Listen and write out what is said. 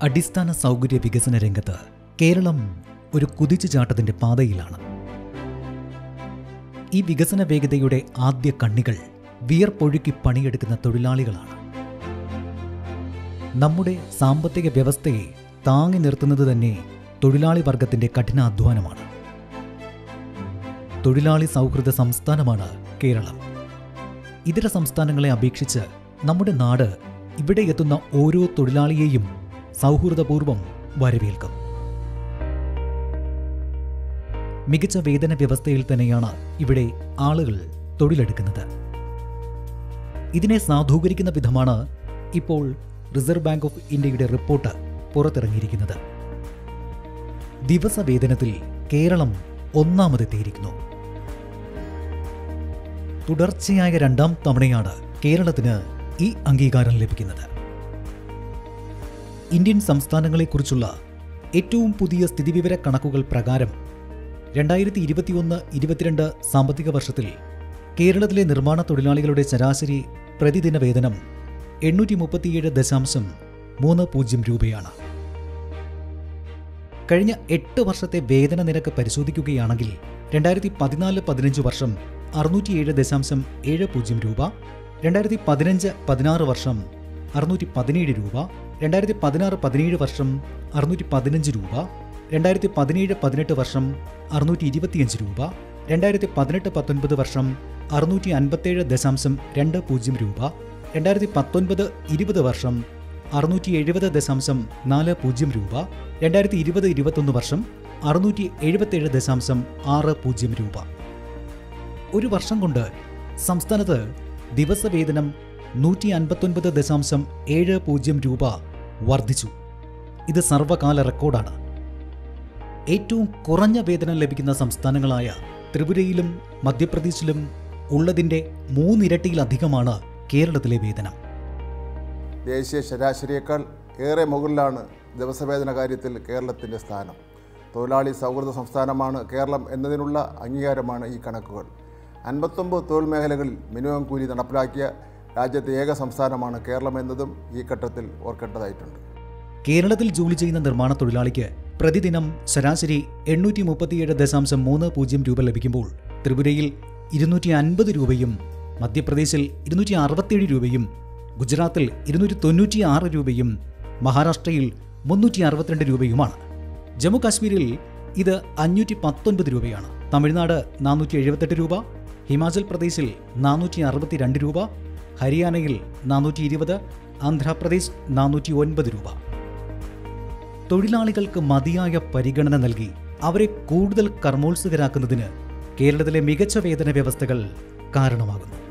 അടിസ്ഥാന സൗകര്യ വികസന രംഗത്ത് കേരളം ഒരു കുതിച്ചുചാട്ടത്തിന്റെ പാതയിലാണ് ഈ വികസന വേഗതയുടെ ആദ്യ കണ്ണികൾ വിയർപ്പൊഴുക്കി പണിയെടുക്കുന്ന തൊഴിലാളികളാണ് നമ്മുടെ സാമ്പത്തിക വ്യവസ്ഥയെ താങ്ങി നിർത്തുന്നത് തന്നെ തൊഴിലാളി വർഗത്തിന്റെ കഠിനാധ്വാനമാണ് തൊഴിലാളി സൗഹൃദ സംസ്ഥാനമാണ് കേരളം ഇതര സംസ്ഥാനങ്ങളെ അപേക്ഷിച്ച് നമ്മുടെ നാട് ഇവിടെ എത്തുന്ന ഓരോ തൊഴിലാളിയെയും സൗഹൃദപൂർവ്വം വരവേൽക്കും മികച്ച വേതന വ്യവസ്ഥയിൽ തന്നെയാണ് ഇവിടെ ആളുകൾ തൊഴിലെടുക്കുന്നത് ഇതിനെ സാധൂകരിക്കുന്ന വിധമാണ് ഇപ്പോൾ റിസർവ് ബാങ്ക് ഓഫ് ഇന്ത്യയുടെ റിപ്പോർട്ട് പുറത്തിറങ്ങിയിരിക്കുന്നത് ദിവസവേതനത്തിൽ കേരളം ഒന്നാമതെത്തിയിരിക്കുന്നു തുടർച്ചയായ രണ്ടാം തവണയാണ് കേരളത്തിന് ഈ അംഗീകാരം ലഭിക്കുന്നത് ഇന്ത്യൻ സംസ്ഥാനങ്ങളെക്കുറിച്ചുള്ള ഏറ്റവും പുതിയ സ്ഥിതിവിവര കണക്കുകൾ പ്രകാരം രണ്ടായിരത്തി ഇരുപത്തിയൊന്ന് ഇരുപത്തിരണ്ട് സാമ്പത്തിക വർഷത്തിൽ കേരളത്തിലെ നിർമ്മാണ തൊഴിലാളികളുടെ ശരാശരി പ്രതിദിന വേതനം എണ്ണൂറ്റി മുപ്പത്തിയേഴ് ദശാംശം മൂന്ന് പൂജ്യം രൂപയാണ് കഴിഞ്ഞ എട്ട് വർഷത്തെ വേതന നിരക്ക് പരിശോധിക്കുകയാണെങ്കിൽ രണ്ടായിരത്തി പതിനാല് പതിനഞ്ച് വർഷം അറുന്നൂറ്റിയേഴ് ദശാംശം ഏഴ് പൂജ്യം രൂപ രണ്ടായിരത്തി പതിനഞ്ച് പതിനാറ് വർഷം അറുന്നൂറ്റി പതിനേഴ് രൂപ രണ്ടായിരത്തി പതിനാറ് പതിനേഴ് വർഷം അറുന്നൂറ്റി പതിനഞ്ച് രൂപ രണ്ടായിരത്തി പതിനേഴ് പതിനെട്ട് വർഷം അറുന്നൂറ്റി ഇരുപത്തിയഞ്ച് രൂപ രണ്ടായിരത്തി പതിനെട്ട് പത്തൊൻപത് വർഷം അറുന്നൂറ്റി അൻപത്തേഴ് ദശാംശം രണ്ട് പൂജ്യം രൂപ രണ്ടായിരത്തി പത്തൊൻപത് ഇരുപത് വർഷം അറുന്നൂറ്റി എഴുപത് ദശാംശം നാല് പൂജ്യം രൂപ രണ്ടായിരത്തി ഇരുപത് ഇരുപത്തൊന്ന് വർഷം അറുന്നൂറ്റി എഴുപത്തേഴ് ദശാംശം ആറ് പൂജ്യം രൂപ ഒരു വർഷം കൊണ്ട് സംസ്ഥാനത്ത് ദിവസവേതനം നൂറ്റി അൻപത്തൊൻപത് ദശാംശം ഏഴ് പൂജ്യം രൂപ വർദ്ധിച്ചു ഇത് സർവകാല റെക്കോർഡാണ് ഏറ്റവും കുറഞ്ഞ വേതനം ലഭിക്കുന്ന സംസ്ഥാനങ്ങളായ ത്രിപുരയിലും മധ്യപ്രദേശിലും ഉള്ളതിൻ്റെ മൂന്നിരട്ടിയിലധികമാണ് കേരളത്തിലെ വേതനം ദേശീയ ശരാശരിയേക്കാൾ ഏറെ മുകളിലാണ് ദിവസവേതന കാര്യത്തിൽ കേരളത്തിൻ്റെ സ്ഥാനം തൊഴിലാളി സൗഹൃദ സംസ്ഥാനമാണ് കേരളം എന്നതിനുള്ള അംഗീകാരമാണ് ഈ കണക്കുകൾ അൻപത്തൊമ്പത് തൊഴിൽ മേഖലകളിൽ മിനിമം കൂലി നടപ്പിലാക്കിയ രാജ്യത്തെ ഏക സംസ്ഥാനമാണ് കേരളം എന്നതും ഈ ഘട്ടത്തിൽ ഓർക്കേണ്ടതായിട്ടുണ്ട് കേരളത്തിൽ ജോലി ചെയ്യുന്ന നിർമ്മാണ തൊഴിലാളിക്ക് പ്രതിദിനം ശരാശരി എണ്ണൂറ്റി മുപ്പത്തിയേഴ് ദശാംശം മൂന്ന് പൂജ്യം രൂപ ലഭിക്കുമ്പോൾ ത്രിപുരയിൽ ഇരുന്നൂറ്റി അൻപത് രൂപയും മധ്യപ്രദേശിൽ ഇരുന്നൂറ്റി അറുപത്തിയേഴ് രൂപയും ഗുജറാത്തിൽ ഇരുന്നൂറ്റി തൊണ്ണൂറ്റി ആറ് രൂപയും മഹാരാഷ്ട്രയിൽ മുന്നൂറ്റി അറുപത്തിരണ്ട് രൂപയുമാണ് ജമ്മു കാശ്മീരിൽ ഇത് അഞ്ഞൂറ്റി പത്തൊൻപത് രൂപയാണ് തമിഴ്നാട് നാനൂറ്റി എഴുപത്തെട്ട് രൂപ ഹിമാചൽ പ്രദേശിൽ നാനൂറ്റി അറുപത്തിരണ്ട് രൂപ ഹരിയാനയിൽ നാനൂറ്റി ഇരുപത് ആന്ധ്രാപ്രദേശ് നാനൂറ്റി ഒൻപത് രൂപ തൊഴിലാളികൾക്ക് മതിയായ പരിഗണന നൽകി അവരെ കൂടുതൽ കർമ്മോത്സുകരാക്കുന്നതിന് കേരളത്തിലെ മികച്ച വേതന വ്യവസ്ഥകൾ കാരണമാകുന്നു